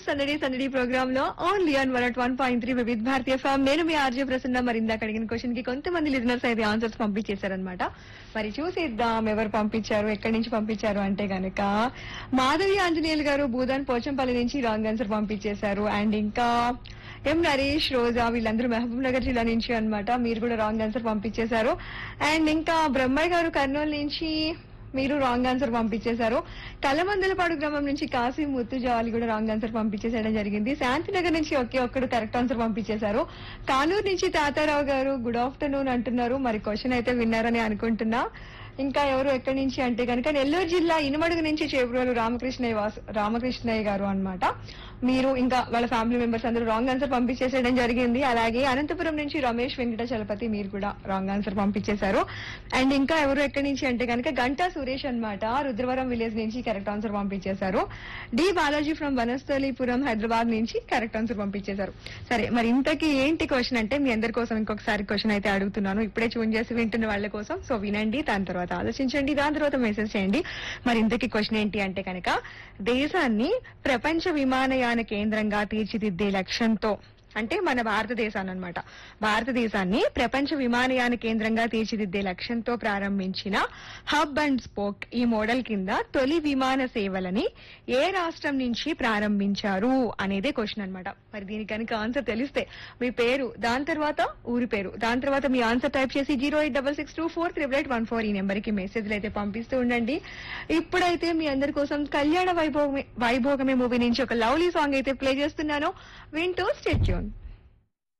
సందడి సందడి ప్రోగ్రామ్ లో only on one one point three Vividh Bharati form నేను మీ ఆర్జే ప్రసన్న మరి ఇందాక అడిగిన క్వశ్చన్ కి కొంతమంది లిజనర్స్ అయితే ఆన్సర్స్ పంపించేశారనమాట మరి చూసేద్దాం ఎవరు పంపించారు ఎక్కడి నుంచి పంపించారు అంటే గనక మాధవి ఆంజనేయులు గారు భూదాన్ పోచంపల్లి నుంచి రాంగ్ ఆన్సర్ పంపించేశారు అండ్ ఇంకా ఎం నరేష్ రోజా వీళ్ళందరూ మహబూబ్ నగర్ జిల్లా నుంచి అన్నమాట మీరు కూడా రాంగ్ ఆన్సర్ పంపించేశారు అండ్ ఇంకా బ్రహ్మయ్య గారు కర్నూలు నుంచి మీరు రాంగ్ ఆన్సర్ పంపించేశారు కలమందలపాడు గ్రామం నుంచి కాశీ ముత్తుజావాలి కూడా రాంగ్ ఆన్సర్ పంపించేసేయడం జరిగింది శాంతినగర్ నుంచి ఒకే ఒక్కడు కరెక్ట్ ఆన్సర్ పంపించేశారు కానూరు నుంచి తాతారావు గారు గుడ్ ఆఫ్టర్నూన్ అంటున్నారు మరి క్వశ్చన్ అయితే విన్నారని అనుకుంటున్నా ఇంకా ఎవరు ఎక్కడి నుంచి అంటే కనుక నెల్లూరు జిల్లా ఇనుమడుగు నుంచి చేపురోలు రామకృష్ణయ్య వాసు రామకృష్ణయ్య గారు అన్నమాట మీరు ఇంకా వాళ్ళ ఫ్యామిలీ మెంబర్స్ అందరూ రాంగ్ ఆన్సర్ పంపించేసేయడం జరిగింది అలాగే అనంతపురం నుంచి రమేష్ వెంకట చలపతి మీరు కూడా రాంగ్ ఆన్సర్ పంపించేశారు అండ్ ఇంకా ఎవరు ఎక్కడి నుంచి అంటే కనుక గంటా సురేష్ అన్నమాట రుద్రవరం విలేజ్ నుంచి కరెక్ట్ ఆన్సర్ పంపించేశారు డి బాలాజీ ఫ్రమ్ వనస్థలీపురం హైదరాబాద్ నుంచి కరెక్ట్ ఆన్సర్ పంపించేశారు సరే మరి ఇంతకీ ఏంటి క్వశ్చన్ అంటే మీ అందరి కోసం ఇంకొకసారి క్వశ్చన్ అయితే అడుగుతున్నాను ఇప్పుడే చూన్ చేసి వింటున్న వాళ్ళ కోసం సో వినండి దాని తర్వాత ఆలోచించండి దాని తర్వాత మెసేజ్ చేయండి మరి ఇంతకీ క్వశ్చన్ ఏంటి అంటే కనుక దేశాన్ని ప్రపంచ విమానయాన కేంద్రంగా తీర్చిదిద్దే లక్ష్యంతో అంటే మన భారతదేశాన్ని అనమాట భారతదేశాన్ని ప్రపంచ విమానయాన కేంద్రంగా తీర్చిదిద్దే లక్ష్యంతో ప్రారంభించిన హబ్ అండ్ స్పోక్ ఈ మోడల్ కింద తొలి విమాన సేవలని ఏ రాష్ట్రం నుంచి ప్రారంభించారు అనేదే క్వశ్చన్ అన్నమాట మరి దీనికి కనుక ఆన్సర్ తెలిస్తే మీ పేరు దాని తర్వాత ఊరి పేరు దాని తర్వాత మీ ఆన్సర్ టైప్ చేసి zero eight double six two four triple eight one four ఈ నెంబర్ కి మెసేజ్లు అయితే పంపిస్తూ ఉండండి ఇప్పుడైతే మీ అందరి కోసం కళ్యాణ వైభోగమే వైభోగమే మూవీ నుంచి ఒక లవ్లీ సాంగ్ అయితే ప్లే చేస్తున్నాను వింటూ స్టేట్యూన్